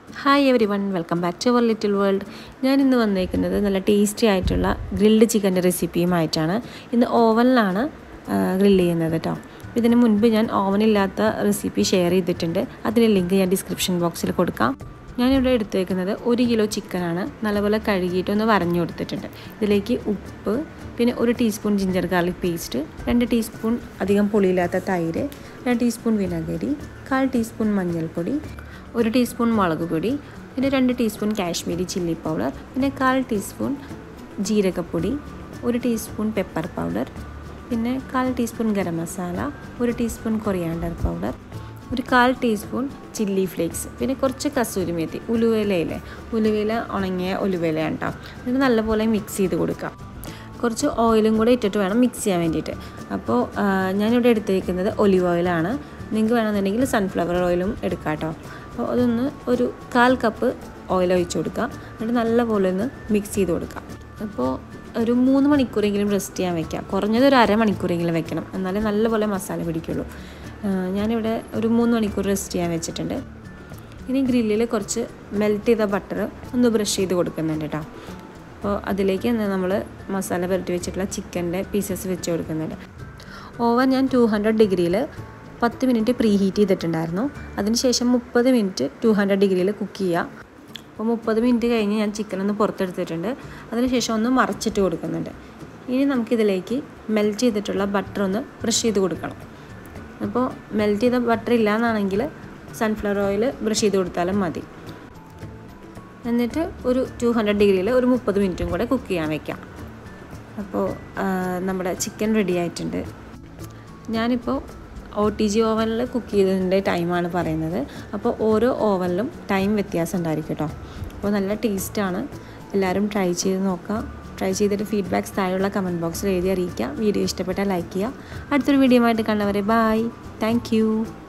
hi everyone welcome back to our little world ഞാൻ ഇന്ന് വന്നേക്കുന്നത് നല്ല ടേസ്റ്റി ആയിട്ടുള്ള ഗ്രിൽഡ് ചിക്കൻ്റെ റെസിപ്പിയുമായിട്ടാണ് ഇന്ന് ഓവനിലാണ് ഗ്രില്ല് ചെയ്യുന്നത് കേട്ടോ ഇതിന് മുൻപ് ഞാൻ ഓവനില്ലാത്ത റെസിപ്പി ഷെയർ ചെയ്തിട്ടുണ്ട് അതിൻ്റെ ലിങ്ക് ഞാൻ ഡിസ്ക്രിപ്ഷൻ ബോക്സിൽ കൊടുക്കാം ഞാനിവിടെ എടുത്തേക്കുന്നത് ഒരു കിലോ ചിക്കനാണ് നല്ലപോലെ കഴുകിയിട്ട് ഒന്ന് വരഞ്ഞു കൊടുത്തിട്ടുണ്ട് ഇതിലേക്ക് ഉപ്പ് പിന്നെ ഒരു ടീസ്പൂൺ ജിഞ്ചർ ഗാർലിക് പേസ്റ്റ് രണ്ട് ടീസ്പൂൺ അധികം പുളിയില്ലാത്ത തൈര് രണ്ട് ടീസ്പൂൺ വിനാഗിരി കാൽ ടീസ്പൂൺ മഞ്ഞൾപ്പൊടി ഒരു ടീസ്പൂൺ മുളക് പൊടി പിന്നെ രണ്ട് ടീസ്പൂൺ കാശ്മീരി ചില്ലി പൗഡർ പിന്നെ കാൽ ടീസ്പൂൺ ജീരകപ്പൊടി ഒരു ടീസ്പൂൺ പെപ്പർ പൗഡർ പിന്നെ കാൽ ടീസ്പൂൺ ഗരം മസാല ഒരു ടീസ്പൂൺ കൊറിയാണ്ടർ പൗഡർ ഒരു കാൽ ടീസ്പൂൺ ചില്ലി ഫ്ലേക്സ് പിന്നെ കുറച്ച് കസൂരി മേത്തി ഉലുവയിലയില്ലേ ഉലുവയില ഉണങ്ങിയ ഉലുവയിലയാണ് കേട്ടോ എന്നിട്ട് നല്ലപോലെ മിക്സ് ചെയ്ത് കൊടുക്കാം കുറച്ച് ഓയിലും കൂടെ ഇട്ടിട്ട് വേണം മിക്സ് ചെയ്യാൻ വേണ്ടിയിട്ട് അപ്പോൾ ഞാനിവിടെ എടുത്തേക്കുന്നത് ഒലിവ് ഓയിലാണ് നിങ്ങൾക്ക് വേണമെന്നുണ്ടെങ്കിൽ സൺഫ്ലവർ ഓയിലും എടുക്കാം കേട്ടോ അപ്പോൾ അതൊന്ന് ഒരു കാൽ കപ്പ് ഓയിൽ ഒഴിച്ച് കൊടുക്കുക എന്നിട്ട് നല്ലപോലെ ഒന്ന് മിക്സ് ചെയ്ത് കൊടുക്കാം അപ്പോൾ ഒരു മൂന്ന് മണിക്കൂറെങ്കിലും റെസ്റ്റ് ചെയ്യാൻ വെക്കാം കുറഞ്ഞത് ഒരു അരമണിക്കൂറെങ്കിലും വെക്കണം എന്നാലേ നല്ലപോലെ മസാല പിടിക്കുള്ളൂ ഞാനിവിടെ ഒരു മൂന്ന് മണിക്കൂർ റെസ്റ്റ് ചെയ്യാൻ വെച്ചിട്ടുണ്ട് ഇനി ഗ്രില്ലിൽ കുറച്ച് മെൽറ്റ് ചെയ്ത ബട്ടർ ഒന്ന് ബ്രഷ് ചെയ്ത് കൊടുക്കുന്നുണ്ട് കേട്ടോ അപ്പോൾ അതിലേക്ക് നമ്മൾ മസാല പുരട്ടി വെച്ചിട്ടുള്ള ചിക്കൻ്റെ പീസസ് വെച്ച് കൊടുക്കുന്നുണ്ട് ഓവൻ ഞാൻ ടു ഹൺഡ്രഡ് ഡിഗ്രിയിൽ പത്ത് മിനിറ്റ് പ്രീ ഹീറ്റ് ചെയ്തിട്ടുണ്ടായിരുന്നു അതിനുശേഷം മുപ്പത് മിനിറ്റ് ടു ഹൺഡ്രഡ് ഡിഗ്രിയിൽ കുക്ക് ചെയ്യുക അപ്പോൾ മുപ്പത് മിനിറ്റ് കഴിഞ്ഞ് ഞാൻ ചിക്കൻ ഒന്ന് പുറത്തെടുത്തിട്ടുണ്ട് അതിനുശേഷം ഒന്ന് മറച്ചിട്ട് കൊടുക്കുന്നുണ്ട് ഇനി നമുക്കിതിലേക്ക് മെൽറ്റ് ചെയ്തിട്ടുള്ള ബട്ടർ ഒന്ന് ബ്രഷ് ചെയ്ത് കൊടുക്കണം അപ്പോൾ മെൽറ്റ് ചെയ്ത ബട്ടർ ഇല്ലയെന്നാണെങ്കിൽ സൺഫ്ലവർ ഓയിൽ ബ്രഷ് ചെയ്ത് കൊടുത്താലും മതി എന്നിട്ട് ഒരു ടു ഹൺഡ്രഡ് ഡിഗ്രിയിൽ ഒരു മുപ്പത് മിനിറ്റും കൂടെ കുക്ക് ചെയ്യാൻ വെക്കാം അപ്പോൾ നമ്മുടെ ചിക്കൻ റെഡി ആയിട്ടുണ്ട് ഞാനിപ്പോൾ ഒ ടി ജി ഓവനിൽ കുക്ക് ചെയ്തതിൻ്റെ ടൈമാണ് പറയുന്നത് അപ്പോൾ ഓരോ ഓവനിലും ടൈം വ്യത്യാസം ഉണ്ടായിരിക്കും കേട്ടോ അപ്പോൾ നല്ല ടേസ്റ്റാണ് എല്ലാവരും ട്രൈ ചെയ്ത് നോക്കുക ട്രൈ ചെയ്തിട്ട് ഫീഡ്ബാക്ക്സ് താഴെയുള്ള കമൻറ്റ് ബോക്സിൽ എഴുതി അറിയിക്കുക വീഡിയോ ഇഷ്ടപ്പെട്ടാൽ ലൈക്ക് ചെയ്യുക അടുത്തൊരു വീഡിയോ ആയിട്ട് കണ്ടവരെ ബായ് താങ്ക്